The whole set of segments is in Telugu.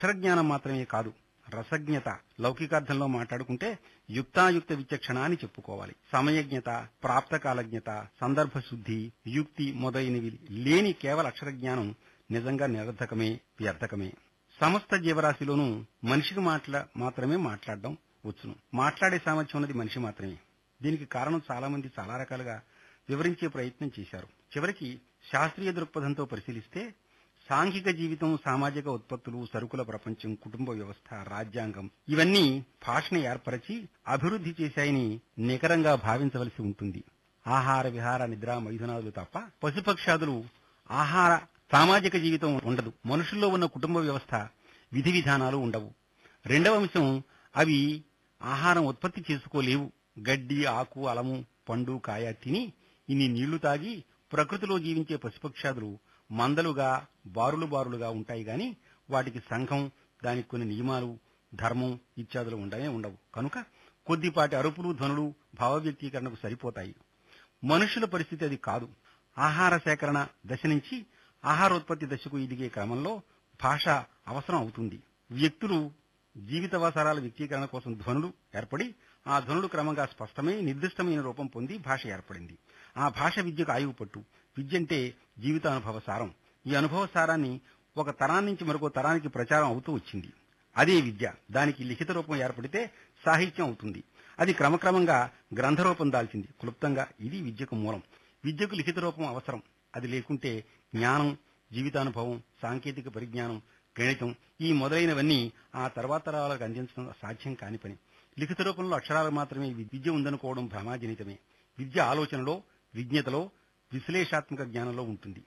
అక్షరజ్ఞానం మాత్రమే కాదు రసజ్ఞత లౌకికార్థంలో మాట్లాడుకుంటే యుక్తాయుక్త విచక్షణ అని చెప్పుకోవాలి సమయజ్ఞత ప్రాప్తకాలజ్ఞత సందర్భ శుద్ధి యుక్తి మొదలైనవి లేని కేవల అక్షర జ్ఞానం నిజంగా నిరర్ధకమే వ్యర్థకమే సమస్త జీవరాశిలోనూ మనిషికి మాట్లా మాత్రమే మాట్లాడడం వచ్చును మాట్లాడే సామర్థ్యం ఉన్నది మనిషి మాత్రమే దీనికి కారణం చాలా మంది చాలా రకాలుగా వివరించే ప్రయత్నం చేశారు చివరికి శాస్త్రీయ దృక్పథంతో పరిశీలిస్తే సాంఘిక జీవితం సామాజిక ఉత్పత్తులు సరుకుల ప్రపంచం కుటుంబ వ్యవస్థ రాజ్యాంగం ఇవన్నీ భాషను ఏర్పరచి అభివృద్ధి చేశాయని నికరంగా భావించవలసి ఉంటుంది ఆహార విహార నిద్ర మైథునాదులు తప్ప పశుపక్షాదులు ఆహార సామాజిక జీవితం ఉండదు మనుషుల్లో ఉన్న కుటుంబ వ్యవస్థ విధి విధానాలు ఉండవు రెండవ అంశం అవి ఆహారం ఉత్పత్తి చేసుకోలేవు గడ్డి ఆకు అలము పండు కాయ తిని ఇన్ని నీళ్లు తాగి ప్రకృతిలో జీవించే పశుపక్షాదులు మందలుగా బారులు బారులుగా ఉంటాయి గాని వాటికి సంఘం దానికి కొన్ని నియమాలు ధర్మం ఇత్యాదులు ఉండనే ఉండవు కనుక కొద్దిపాటి అరుపులు ధ్వనులు భావ వ్యక్తీకరణకు సరిపోతాయి మనుషుల పరిస్థితి అది కాదు ఆహార సేకరణ దశ నుంచి ఆహారోత్పత్తి దశకు ఎదిగే క్రమంలో భాష అవసరం అవుతుంది వ్యక్తులు జీవితవసరాల వ్యక్తీకరణ కోసం ధ్వనులు ఏర్పడి ఆ ధ్వనులు క్రమంగా స్పష్టమై నిర్దిష్టమైన రూపం పొంది భాష ఏర్పడింది ఆ భాష విద్యకు ఆయువు పట్టు విద్య అంటే జీవితానుభవ సారం ఈ అనుభవ సారాన్ని ఒక తరాన్ని నుంచి మరొక తరానికి ప్రచారం అవుతూ వచ్చింది అదే విద్య దానికి లిఖిత రూపం ఏర్పడితే సాహిత్యం అవుతుంది అది క్రమక్రమంగా గ్రంథరూపం దాల్చింది క్లుప్తంగా ఇది విద్యకు మూలం విద్యకు లిఖిత రూపం అవసరం అది లేకుంటే జ్ఞానం జీవితానుభవం సాంకేతిక పరిజ్ఞానం గణితం ఈ మొదలైనవన్నీ ఆ తర్వాత తరాలకు అందించడం సాధ్యం కాని పని లిఖిత రూపంలో అక్షరాలు మాత్రమే విద్య ఉందనుకోవడం భ్రమాజనితమే విద్య ఆలోచనలో విజ్ఞతలో విశ్లేషాత్మక జ్ఞానంలో ఉంటుంది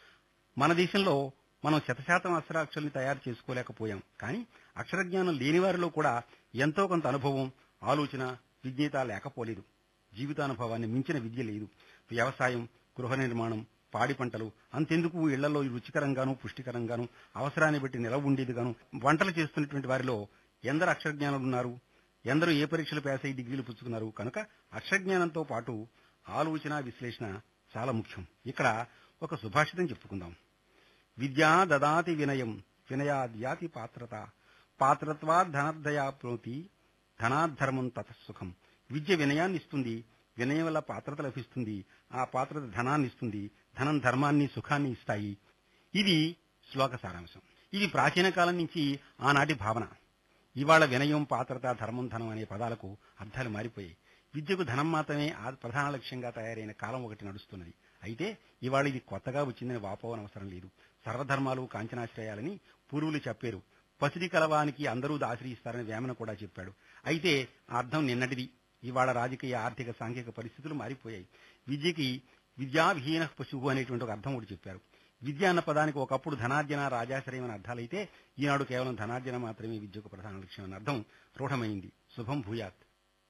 మన దేశంలో మనం శతశాతం అక్షరాక్షరాల్ని తయారు చేసుకోలేకపోయాం కానీ అక్షర జ్ఞానం లేని వారిలో కూడా ఎంతో కొంత అనుభవం ఆలోచన విజ్ఞత లేకపోలేదు జీవితానుభవాన్ని మించిన విద్య లేదు వ్యవసాయం గృహ నిర్మాణం పాడి పంటలు అంతెందుకు ఇళ్లలో రుచికరంగాను పుష్టికరంగాను అవసరాన్ని బట్టి నిలవ ఉండేదిగాను వంటలు చేస్తున్నటువంటి వారిలో ఎందరు అక్షర జ్ఞానులు ఉన్నారు ఎందరూ ఏ పరీక్షలు పాస్ అయ్యి డిగ్రీలు పుచ్చుకున్నారు కనుక అక్షర జ్ఞానంతో పాటు ఆలోచన విశ్లేషణ చాలా ముఖ్యం ఇక్కడ ఒక సుభాషితం చెప్పుకుందాం విద్యా దదాతి వినయం వినయాద్యాతి పాత్రత పాత్రత్వా ధనార్ధయా ప్రోతి ధనాధర్మం తతసుఖం విద్య వినయాన్ని ఇస్తుంది వినయం వల్ల పాత్రత లభిస్తుంది ఆ పాత్రత ధనాన్ని ఇస్తుంది ధనం ధర్మాన్ని సుఖాన్ని ఇస్తాయి ఇది శ్లోక సారాంశం ఇది ప్రాచీన కాలం నుంచి ఆనాటి భావన ఇవాళ వినయం పాత్రత ధర్మం ధనం అనే పదాలకు అర్థాలు మారిపోయాయి విద్యకు ధనం మాత్రమే ఆ ప్రధాన లక్ష్యంగా తయారైన కాలం ఒకటి నడుస్తున్నది అయితే ఇవాళ ఇది కొత్తగా వచ్చిందని వాపోవనవసరం లేదు సర్వధర్మాలు కాంచనాశ్రయాలని పూర్వులు చెప్పారు పసిడి కలవానికి అందరూ ఆశ్రయిస్తారని వేమన కూడా చెప్పాడు అయితే ఆ అర్థం నిన్నటిది ఇవాళ రాజకీయ ఆర్థిక సాంఘిక పరిస్థితులు మారిపోయాయి విద్యకి విద్యావిహీన పశువు అనేటువంటి ఒక అర్థం ఒకటి చెప్పారు విద్య అన్న పదానికి ఒకప్పుడు ధనార్జన రాజాశ్రయం అనే అర్థాలైతే ఈనాడు కేవలం ధనార్జన మాత్రమే విద్యకు ప్రధాన లక్ష్యం అన్న అర్థం రూఢమైంది శుభం భూయాత్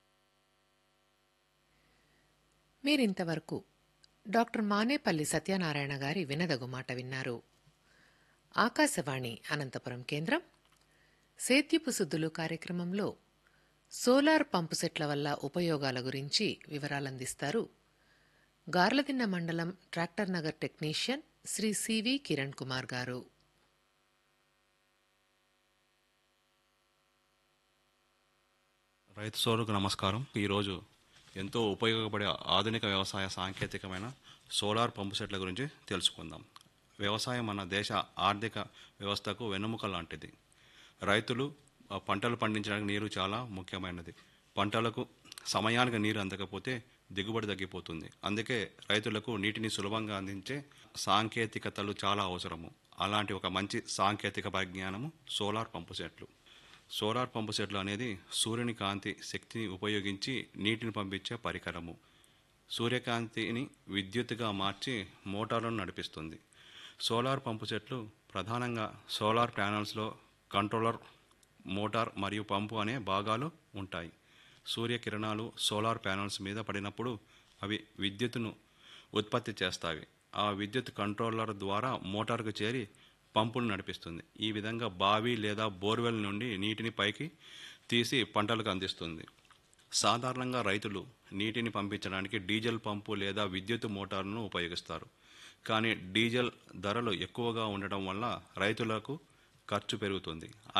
మీరింతవరకు డాక్టర్ మానేపల్లి సత్యనారాయణ గారి వినదగు మాట విన్నారు ఆకాశవాణి అనంతపురం కేంద్రం సేద్యపు సుద్దులు కార్యక్రమంలో సోలార్ పంపు సెట్ల వల్ల ఉపయోగాల గురించి వివరాలందిస్తారు గార్లదిన్న మండలం tractor Nagar technician Shri C V Kiran Kumar garu రైతు సోదరులకు నమస్కారం ఈరోజు ఎంతో ఉపయోగపడే ఆధునిక వ్యవసాయ సాంకేతికమైన సోలార్ పంపు సెట్ల గురించి తెలుసుకుందాం వ్యవసాయం మన దేశ ఆర్థిక వ్యవస్థకు వెన్నెముక లాంటిది రైతులు ఆ, పంటలు పండించడానికి నీరు చాలా ముఖ్యమైనది పంటలకు సమయానికి నీరు అందకపోతే దిగుబడి తగ్గిపోతుంది అందుకే రైతులకు నీటిని సులభంగా అందించే సాంకేతికతలు చాలా అవసరము అలాంటి ఒక మంచి సాంకేతిక పరిజ్ఞానము సోలార్ పంపు సెట్లు సోలార్ పంపు సెట్లు అనేది సూర్యుని కాంతి శక్తిని ఉపయోగించి నీటిని పంపించే పరికరము సూర్యకాంతిని విద్యుత్తుగా మార్చి మోటార్లను నడిపిస్తుంది సోలార్ పంపు సెట్లు ప్రధానంగా సోలార్ ప్యానల్స్లో కంట్రోలర్ మోటార్ మరియు పంపు అనే భాగాలు ఉంటాయి సూర్యకిరణాలు సోలార్ ప్యానల్స్ మీద పడినప్పుడు అవి విద్యుత్తును ఉత్పత్తి చేస్తాయి ఆ విద్యుత్ కంట్రోలర్ ద్వారా మోటార్కు చేరి పంపును నడిపిస్తుంది ఈ విధంగా బావి లేదా బోర్వెల్ నుండి నీటిని పైకి తీసి పంటలకు అందిస్తుంది సాధారణంగా రైతులు నీటిని పంపించడానికి డీజిల్ పంపు లేదా విద్యుత్ మోటార్ను ఉపయోగిస్తారు కానీ డీజిల్ ధరలు ఎక్కువగా ఉండటం వల్ల రైతులకు ఖర్చు పెరుగుతుంది